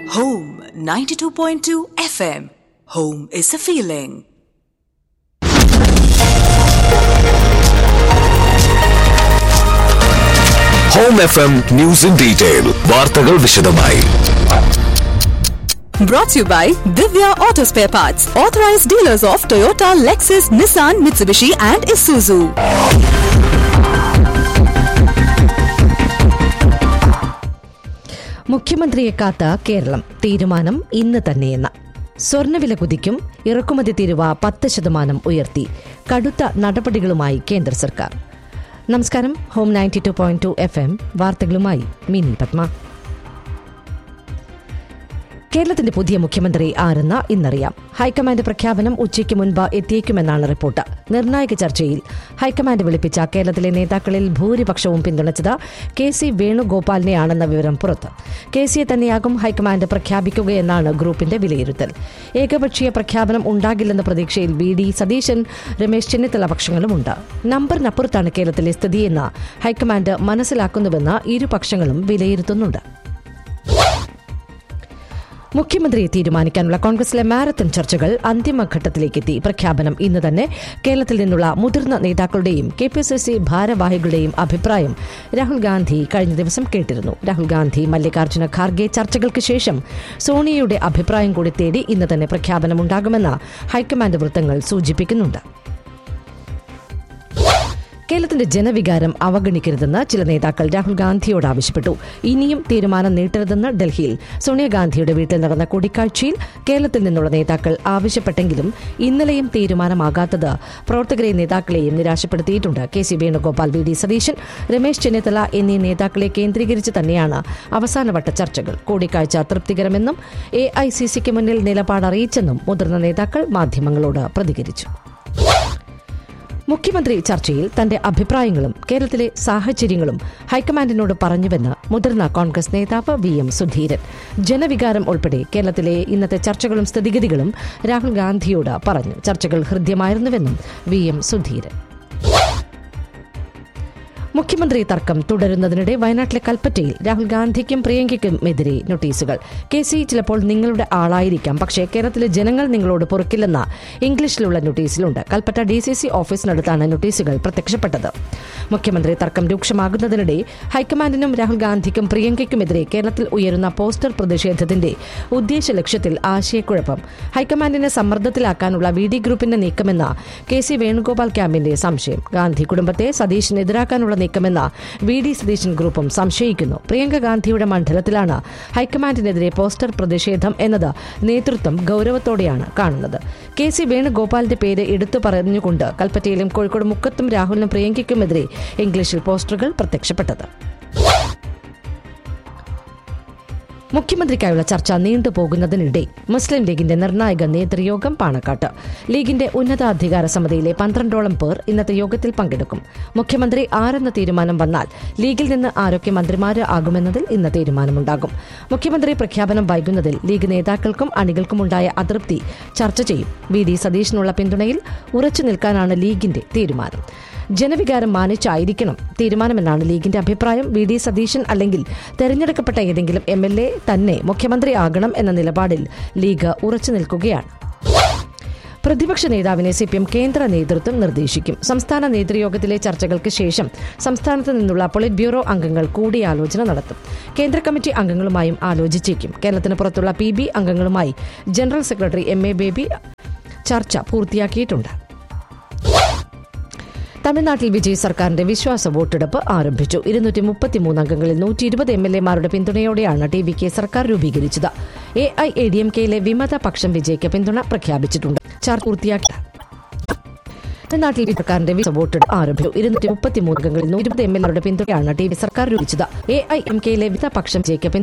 Home 92.2 FM. Home is a feeling. Home F M news in detail വാർത്തകൾ വിശദമായി Brought to you by Divya Auto Spare Parts, authorized dealers of Toyota, Lexus, Nissan, Mitsubishi, and Isuzu. മുഖ്യമന്ത്രിയെ കാത്ത കേരളം തീരുമാനം ഇന്ന് തന്നെയെന്ന് സ്വർണ്ണവില കുതിക്കും ഇറക്കുമതി തീരുവ പത്ത് ശതമാനം ഉയർത്തി കടുത്ത നടപടികളുമായി കേന്ദ്ര സർക്കാർ നമസ്കാരം home ninety two point two F M വാർത്തകളുമായി മിനി പത്മ കേരളത്തിന്റെ പുതിയ മുഖ്യമന്ത്രി ആരെന്ന് ഇന്നറിയാം ഹൈക്കമാൻഡ് പ്രഖ്യാപനം ഉച്ചയ്ക്ക് മുൻപ് എത്തിയേക്കുമെന്നാണ് റിപ്പോർട്ട് നിർണായക ചർച്ചയിൽ ഹൈക്കമാൻഡ് വിളിപ്പിച്ച കേരളത്തിലെ നേതാക്കളിൽ ഭൂരിപക്ഷവും പിന്തുണച്ചത് കെ സി വേണുഗോപാലിനെയാണെന്ന വിവരം പുറത്ത് കെ സിയെ തന്നെയാകും ഹൈക്കമാൻഡ് പ്രഖ്യാപിക്കുകയെന്നാണ് ഗ്രൂപ്പിന്റെ വിലയിരുത്തൽ ഏകപക്ഷീയ പ്രഖ്യാപനം ഉണ്ടാകില്ലെന്ന പ്രതീക്ഷയിൽ വി ഡി സതീശൻ രമേശ് ചെന്നിത്തല പക്ഷങ്ങളുമുണ്ട് നമ്പറിനപ്പുറത്താണ് കേരളത്തിലെ സ്ഥിതിയെന്ന് ഹൈക്കമാൻഡ് മനസ്സിലാക്കുന്നുവെന്ന് ഇരുപക്ഷങ്ങളും വിലയിരുത്തുന്നുണ്ട് മുഖ്യമന്ത്രിയെ തീരുമാനിക്കാനുള്ള കോൺഗ്രസിലെ മാരത്തൺ ചർച്ചകൾ അന്തിമഘട്ടത്തിലേക്കെത്തി പ്രഖ്യാപനം ഇന്ന് തന്നെ കേരളത്തിൽ നിന്നുള്ള മുതിർന്ന നേതാക്കളുടെയും കെ പി സി സി ഭാരവാഹികളുടെയും അഭിപ്രായം രാഹുൽ ഗാന്ധി കഴിഞ്ഞ ദിവസം കേട്ടിരുന്നു രാഹുൽ ഗാന്ധി മല്ലികാർജ്ജുന ഖാർഗെ ചർച്ചകൾക്ക് ശേഷം സോണിയയുടെ അഭിപ്രായം കൂടി തേടി ഇന്ന് തന്നെ പ്രഖ്യാപനമുണ്ടാകുമെന്ന് ഹൈക്കമാൻഡ് വൃത്തങ്ങൾ സൂചിപ്പിക്കുന്നുണ്ട് കേരളത്തിന്റെ ജനവികാരം അവഗണിക്കരുതെന്ന് ചില നേതാക്കൾ രാഹുൽ ഗാന്ധിയോട് ആവശ്യപ്പെട്ടു ഇനിയും തീരുമാനം നീട്ടരുതെന്ന് ഡൽഹിയിൽ സോണിയാഗാന്ധിയുടെ വീട്ടിൽ നടന്ന കൂടിക്കാഴ്ചയിൽ കേരളത്തിൽ നിന്നുള്ള നേതാക്കൾ ആവശ്യപ്പെട്ടെങ്കിലും ഇന്നലെയും തീരുമാനമാകാത്തത് പ്രവർത്തകരെയും നേതാക്കളെയും നിരാശപ്പെടുത്തിയിട്ടുണ്ട് K C Venugopal V D Satheesan Ramesh Chennithala എന്നീ നേതാക്കളെ കേന്ദ്രീകരിച്ച് തന്നെയാണ് അവസാനവട്ട ചർച്ചകൾ കൂടിക്കാഴ്ച തൃപ്തികരമെന്നും എ ഐ സി സിക്ക് മുന്നിൽ നിലപാട് അറിയിച്ചെന്നും മുതിർന്ന നേതാക്കൾ മാധ്യമങ്ങളോട് പ്രതികരിച്ചു മുഖ്യമന്ത്രി ചർച്ചയിൽ തന്റെ അഭിപ്രായങ്ങളും കേരളത്തിലെ സാഹചര്യങ്ങളും ഹൈക്കമാൻഡിനോട് പറഞ്ഞുവെന്ന് മുതിർന്ന കോൺഗ്രസ് നേതാവ് വി എം സുധീരൻ ജനവികാരം ഉൾപ്പെടെ കേരളത്തിലെ ഇന്നത്തെ ചർച്ചകളും സ്ഥിതിഗതികളും രാഹുൽ ഗാന്ധിയോട് പറഞ്ഞു ചർച്ചകൾ ഹൃദ്യമായിരുന്നുവെന്നും വി എം സുധീരൻ മുഖ്യമന്ത്രി തർക്കം തുടരുന്നതിനിടെ വയനാട്ടിലെ കൽപ്പറ്റയിൽ രാഹുൽ ഗാന്ധിക്കും പ്രിയങ്കയ്ക്കും എതിരെ നോട്ടീസുകൾ കെ സി ചിലപ്പോൾ നിങ്ങളുടെ ആളായിരിക്കാം പക്ഷേ കേരളത്തിലെ ജനങ്ങൾ നിങ്ങളോട് പൊറുക്കില്ലെന്ന ഇംഗ്ലീഷിലുള്ള നോട്ടീസിലുണ്ട് കൽപ്പറ്റ ഡി സി സി ഓഫീസിനടുത്താണ് നോട്ടീസുകൾ പ്രത്യക്ഷപ്പെട്ടത് മുഖ്യമന്ത്രി തർക്കം രൂക്ഷമാകുന്നതിനിടെ ഹൈക്കമാൻഡിനും രാഹുൽ ഗാന്ധിക്കും പ്രിയങ്കയ്ക്കുമെതിരെ കേരളത്തിൽ ഉയരുന്ന പോസ്റ്റർ പ്രതിഷേധത്തിന്റെ ഉദ്ദേശ ലക്ഷ്യത്തിൽ ആശയക്കുഴപ്പം ഹൈക്കമാൻഡിനെ സമ്മർദ്ദത്തിലാക്കാനുള്ള വി ഡി ഗ്രൂപ്പിന്റെ നീക്കമെന്ന കെ സി വേണുഗോപാൽ ക്യാമ്പിന്റെ സംശയം ഗാന്ധി കുടുംബത്തെ സതീഷിനെതിരാക്കാനുള്ള നീക്കമെന്ന വി ഡി സതീശൻ ഗ്രൂപ്പും സംശയിക്കുന്നു പ്രിയങ്ക ഗാന്ധിയുടെ മണ്ഡലത്തിലാണ് ഹൈക്കമാൻഡിനെതിരെ പോസ്റ്റർ പ്രതിഷേധം എന്നത് നേതൃത്വം ഗൌരവത്തോടെയാണ് കാണുന്നത് കെ സി വേണുഗോപാലിന്റെ പേര് എടുത്തു പറഞ്ഞുകൊണ്ട് കൽപ്പറ്റയിലും കോഴിക്കോട് മുക്കത്തും രാഹുലിനും പ്രിയങ്കയ്ക്കുമെതിരെ ഇംഗ്ലീഷിൽ പോസ്റ്ററുകൾ പ്രത്യക്ഷപ്പെട്ടത് മുഖ്യമന്ത്രിക്കായുള്ള ചർച്ച നീണ്ടുപോകുന്നതിനിടെ മുസ്ലിം ലീഗിന്റെ നിർണായക നേതൃയോഗം പാണക്കാട്ട് ലീഗിന്റെ ഉന്നതാധികാര സമിതിയിലെ പന്ത്രണ്ടോളം പേർ ഇന്നത്തെ യോഗത്തിൽ പങ്കെടുക്കും മുഖ്യമന്ത്രി ആരെന്ന തീരുമാനം വന്നാൽ ലീഗിൽ നിന്ന് ആരൊക്കെ മന്ത്രിമാര് ആകുമെന്നതിൽ ഇന്ന് തീരുമാനമുണ്ടാകും മുഖ്യമന്ത്രി പ്രഖ്യാപനം വൈകുന്നതിൽ ലീഗ് നേതാക്കൾക്കും അണികൾക്കുമുണ്ടായ അതൃപ്തി ചർച്ച ചെയ്യും വി ഡി സതീഷിനുള്ള പിന്തുണയിൽ ഉറച്ചു നിൽക്കാനാണ് ലീഗിന്റെ തീരുമാനം ജനവികാരം മാനിച്ചായിരിക്കണം തീരുമാനമെന്നാണ് ലീഗിന്റെ അഭിപ്രായം വി ഡി സതീശൻ അല്ലെങ്കിൽ തെരഞ്ഞെടുക്കപ്പെട്ട ഏതെങ്കിലും എം എൽ എ തന്നെ മുഖ്യമന്ത്രി ആകണം എന്ന നിലപാടിൽ ലീഗ് ഉറച്ചു നിൽക്കുകയാണ് പ്രതിപക്ഷ നേതാവിനെ സി പി എം കേന്ദ്ര നേതൃത്വം നിർദ്ദേശിക്കും സംസ്ഥാന നേതൃയോഗത്തിലെ ചർച്ചകൾക്ക് ശേഷം സംസ്ഥാനത്ത് നിന്നുള്ള പൊളിറ്റ് ബ്യൂറോ അംഗങ്ങൾ കൂടിയാലോചന നടത്തും കേന്ദ്ര കമ്മിറ്റി അംഗങ്ങളുമായും ആലോചിച്ചേക്കും കേരളത്തിന് പുറത്തുള്ള പി ബി അംഗങ്ങളുമായി general secretary M A Baby ചർച്ച പൂർത്തിയാക്കിയിട്ടുണ്ട് തമിഴ്നാട്ടിൽ വിജയ് സർക്കാരിന്റെ വിശ്വാസ വോട്ടെടുപ്പ് ആരംഭിച്ചു ഇരുന്നൂറ്റി മുപ്പത്തിമൂന്ന് അംഗങ്ങളിൽ നൂറ്റി ഇരുപത് എം എൽ എമാരുടെ പിന്തുണയോടെയാണ് ടി വി കെ സർക്കാർ രൂപീകരിച്ചത് A I A D M കെയിലെ വിമത പക്ഷം വിജയ്ക്ക് പിന്തുണ പ്രഖ്യാപിച്ചിട്ടുണ്ട് ചർച്ച പൂർത്തിയാക്കി തമിഴ്നാട്ടിൽ സർക്കാരിന്റെ വിശ്വാസ വോട്ടെടുപ്പ് ആരംഭിച്ചു ഇരുന്നൂറ്റി മുപ്പത്തിമൂന്ന് അംഗങ്ങളിൽ നൂറ്റി ഇരുപത് എം എൽ എമാരുടെ പിന്തുണയാണ് ടി വി സർക്കാർ രൂപീകരിച്ചത് എ ഐ എം കെയിലെ വിമത പക്ഷം വിജയ്ക്ക്